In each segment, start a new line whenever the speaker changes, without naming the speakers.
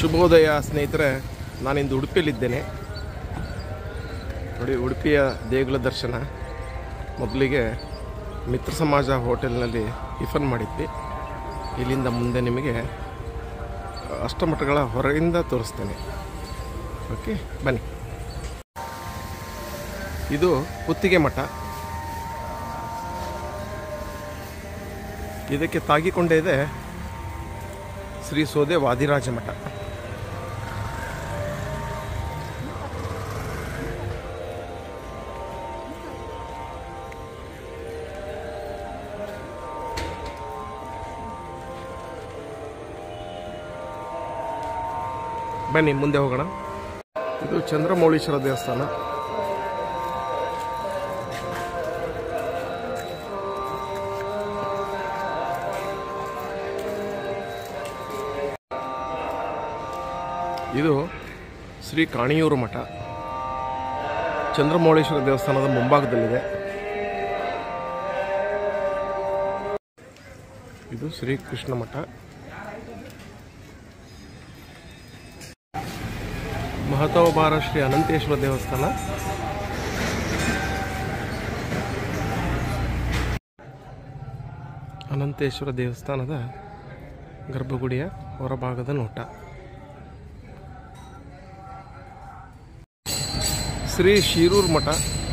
ಶುಭೋದಯ ಸ್ನೇಹಿತರೆ ನಾನಿಂದು ಉಡುಪಿಯಲ್ಲಿದ್ದೇನೆ ನೋಡಿ ಉಡುಪಿಯ ದೇಗುಲ ದರ್ಶನ ಮೊದಲಿಗೆ ಮಿತ್ರ ಸಮಾಜ ಹೋಟೆಲ್ನಲ್ಲಿ ಟಿಫನ್ ಮಾಡಿದ್ವಿ ಇಲ್ಲಿಂದ ಮುಂದೆ ನಿಮಗೆ ಅಷ್ಟಮಠಗಳ ಹೊರಗಿಂದ ತೋರಿಸ್ತೇನೆ ಓಕೆ ಬನ್ನಿ ಇದು ಪುತ್ತಿಗೆ ಮಠ ಇದಕ್ಕೆ ತಾಗಿಕೊಂಡೇ ಇದೆ ಶ್ರೀ ಸೋದೆ ವಾದಿರಾಜ ಮಠ ಬನ್ನಿ ಮುಂದೆ ಹೋಗೋಣ ಇದು ಚಂದ್ರಮೌಳೀಶ್ವರ ದೇವಸ್ಥಾನ ಇದು ಶ್ರೀ ಕಾಣಿಯೂರು ಮಠ ಚಂದ್ರಮೌಳೇಶ್ವರ ದೇವಸ್ಥಾನದ ಮುಂಭಾಗದಲ್ಲಿದೆ ಇದು ಶ್ರೀ ಕೃಷ್ಣ ಮಠ ಮಹತೋಬಾರ ಶ್ರೀ ಅನಂತೇಶ್ವರ ದೇವಸ್ಥಾನ ಅನಂತೇಶ್ವರ ದೇವಸ್ಥಾನದ ಗರ್ಭಗುಡಿಯ ಹೊರಭಾಗದ ನೋಟ ಶ್ರೀ ಶಿರೂರ್ ಮಠ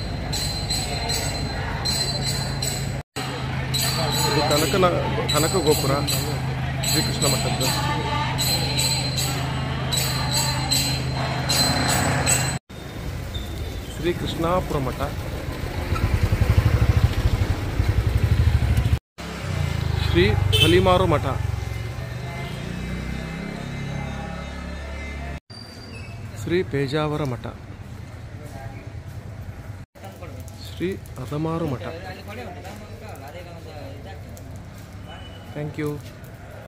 ಇದು ಕನಕನ ಕನಕ ಗೋಪುರ ಶ್ರೀಕೃಷ್ಣ ಮಠದ್ದು ಶ್ರೀ ಕೃಷ್ಣಾಪುರ ಮಠ ಶ್ರೀ ಹಲಿಮಾರು ಮಠ ಶ್ರೀ ಪೇಜಾವರ ಮಠ ಶ್ರೀ ಅದಮಾರು ಮಠ ಥ್ಯಾಂಕ್ ಯು